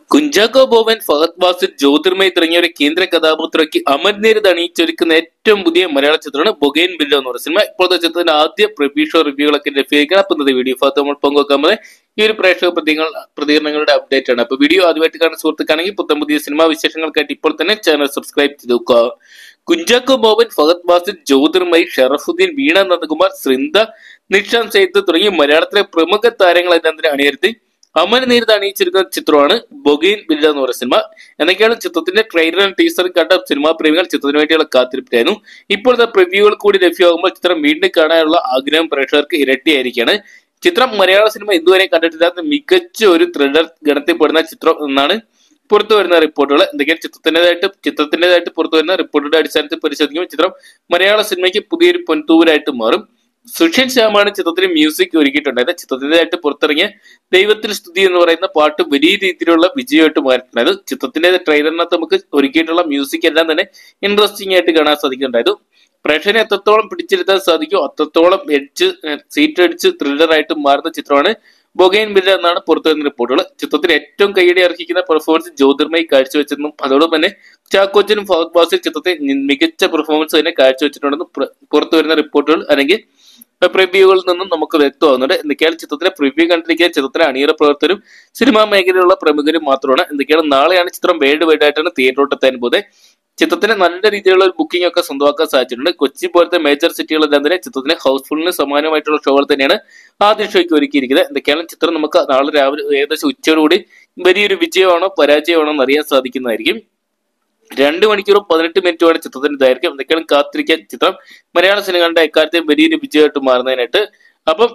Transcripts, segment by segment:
കുഞ്ചാക്കോ ബോബൻ ഫഹദ് വാസിദ് ജ്യോതിർമയ് തുടങ്ങിയവരെ കേന്ദ്ര കഥാപാത്രമാക്കി അമർനീരത് അണിയിച്ചൊരുക്കുന്ന ഏറ്റവും പുതിയ മലയാള ചിത്രമാണ് ബൊഗൈൻ ബില്ലോ എന്ന് പറയുന്ന സിനിമ ഇപ്പോഴത്തെ ചിത്രത്തിന്റെ ആദ്യ പ്രിവ്യൂ ഷോ റിവ്യൂകളൊക്കെ ലഭ്യമായിരിക്കണം അപ്പൊ ഇന്നത്തെ വീഡിയോ ഭാഗത്ത് നമ്മൾ പങ്കുവെക്കാൻ പോലെ ഈ ഒരു പ്രേക്ഷക പ്രതികൾ പ്രതികരണങ്ങളുടെ അപ്ഡേറ്റ് ആണ് അപ്പൊ വീഡിയോ ആദ്യമായിട്ട് കാണുന്ന സുഹൃത്തുക്കാണെങ്കിൽ പുത്തൻ പുതിയ സിനിമാ വിശേഷങ്ങൾക്കായിട്ട് ഇപ്പോൾ തന്നെ ചാനൽ സബ്സ്ക്രൈബ് ചെയ്ത് വെക്കുക കുഞ്ചാക്കോ ബോബൻ ഫഹദ് വാസിദ് ജ്യോതിർമയ് ഷറഫുദ്ദീൻ വീണ നന്ദകുമാർ സൃന്ദ നിഷാന്ത് സെയ്ത്ത് തുടങ്ങിയ മലയാളത്തിലെ പ്രമുഖ താരങ്ങൾ ഇതിനകത്ത് അണിനിരത്തി അമൻ നേരിട്ട് അണിയിച്ചിരിക്കുന്ന ചിത്രമാണ് ബൊഗൈൻ ബില്ല എന്ന് പറയുന്ന സിനിമ എന്നൊക്കെയാണ് ചിത്രത്തിന്റെ ട്രെയിലറും ടീസറും കണ്ട സിനിമാ പ്രേമികൾ ചിത്രത്തിന് വേണ്ടിയുള്ള കാത്തിരിപ്പിലായിരുന്നു ഇപ്പോഴത്തെ പ്രിവ്യൂകൾ കൂടി ലഭ്യമാകുമ്പോൾ ചിത്രം വീണ്ടും കാണാനുള്ള ആഗ്രഹം പ്രേക്ഷകർക്ക് ഇരട്ടിയായിരിക്കുകയാണ് ചിത്രം മലയാള സിനിമ ഇതുവരെ കണ്ടിട്ടില്ലാത്ത മികച്ച ഒരു ത്രില്ലർ ഗണത്തിൽപ്പെടുന്ന ചിത്രം എന്നാണ് പുറത്തു വരുന്ന റിപ്പോർട്ടുകൾ എന്തൊക്കെയാണ് ചിത്രത്തിൻ്റെതായിട്ട് ചിത്രത്തിൻ്റെതായിട്ട് പുറത്തു വരുന്ന റിപ്പോർട്ടുകളുടെ അടിസ്ഥാനത്തിൽ പരിശോധിക്കുമ്പോൾ ചിത്രം മലയാള സിനിമയ്ക്ക് പുതിയൊരു പൊൻതൂവലായിട്ട് മാറും സുഷൻ ശ്യാമാണ് ചിത്രത്തിന് മ്യൂസിക് ഒരുക്കിയിട്ടുണ്ടായത് ചിത്രത്തിൻ്റെതായിട്ട് പുറത്തിറങ്ങിയ ദൈവത്തിൽ സ്തുതി എന്ന് പറയുന്ന പാട്ട് വലിയ രീതിയിലുള്ള വിജയമായിട്ട് മാറിയിട്ടുണ്ടായത് ചിത്രത്തിന്റെ ട്രെയിലറിനകത്ത് നമുക്ക് ഒരുക്കിയിട്ടുള്ള മ്യൂസിക് എല്ലാം തന്നെ ഇൻട്രസ്റ്റിംഗ് ആയിട്ട് കാണാൻ സാധിക്കുന്നുണ്ടായിരുന്നു പ്രേക്ഷകനെ എത്രത്തോളം പിടിച്ചിരുത്താൻ സാധിക്കും അത്രത്തോളം എഡ്ജ് സീറ്റ് അടിച്ച് ത്രില്ലർ ആയിട്ട് മാറുന്ന ചിത്രമാണ് ബൊഗൈൻ ബില്ല എന്നാണ് പുറത്തു വരുന്ന റിപ്പോർട്ടുകൾ ചിത്രത്തിൽ ഏറ്റവും കൈയടി അർഹിക്കുന്ന പെർഫോമൻസ് ജ്യോതിർമയി കാഴ്ചവെച്ചെന്നും അതോടൊപ്പം തന്നെ ചാക്കോച്ചനും ഫഹദ് ബാസിൽ ചിത്രത്തെ മികച്ച പെർഫോമൻസ് തന്നെ കാഴ്ചവെച്ചിട്ടുണ്ടെന്ന് പുറത്തു വരുന്ന റിപ്പോർട്ടുകൾ അല്ലെങ്കിൽ പ്രിവ്യൂകളിൽ നിന്നും നമുക്ക് വ്യക്തമാകുന്നുണ്ട് എന്തൊക്കെയാണ് ചിത്രത്തിലെ പ്രിവ്യൂ കണ്ടിരിക്കുന്ന ചിത്രത്തിലെ അണിയറ പ്രവർത്തകരും സിനിമാ മേഖലയിലുള്ള പ്രമുഖരും മാത്രമാണ് എന്തൊക്കെയാണ് നാളെയാണ് ചിത്രം വേൾഡ് വൈഡ് ആയിട്ടാണ് തിയേറ്ററിലോട്ട് എത്താൻ പോകുന്നത് ചിത്രത്തിന് നല്ല രീതിയിലുള്ള ഒരു ബുക്കിംഗ് ഒക്കെ സ്വന്തമാക്കാൻ സാധിച്ചിട്ടുണ്ട് കൊച്ചി പോലത്തെ മേജർ സിറ്റികളെല്ലാം തന്നെ ചിത്രത്തിന് ഹൗസ്ഫുള്ളിന് സമാനമായിട്ടുള്ള ഷോകൾ തന്നെയാണ് ആദ്യ ഷോയ്ക്ക് ഒരുക്കിയിരിക്കുന്നത് എന്തൊക്കെയാണ് ചിത്രം നമുക്ക് നാളെ രാവിലെ ഏകദേശം ഉച്ചയോടുകൂടി വലിയൊരു വിജയമാണോ പരാജയമാണോ എന്ന് അറിയാൻ സാധിക്കുന്നതായിരിക്കും രണ്ട് മണിക്കൂറും പതിനെട്ട് മിനിറ്റുമാണ് ചിത്രത്തിന്റെ ദൈർഘ്യം എന്തൊക്കെയാണ് കാത്തിരിക്കാൻ ചിത്രം മലയാള സിനിമകളുടെ എക്കാലത്തെ വലിയൊരു വിജയമായിട്ട് മാറുന്നതിനായിട്ട് അപ്പം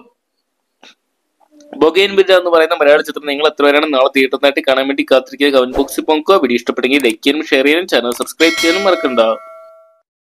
ബൊഗൈൻ ബില്ല എന്ന് പറയുന്ന മലയാള ചിത്രം നിങ്ങൾ എത്ര പേരാണ് നാളെ തിയേറ്ററിനായിട്ട് കാണാൻ വേണ്ടി കാത്തിരിക്കുക കമന്റ് ബോക്സിൽ പോകുക വീഡിയോ ഇഷ്ടപ്പെട്ടെങ്കിൽ ലൈക്ക് ചെയ്യാനും ഷെയർ ചെയ്യാനും ചാനൽ സബ്സ്ക്രൈബ് ചെയ്യാനും മറക്കണ്ട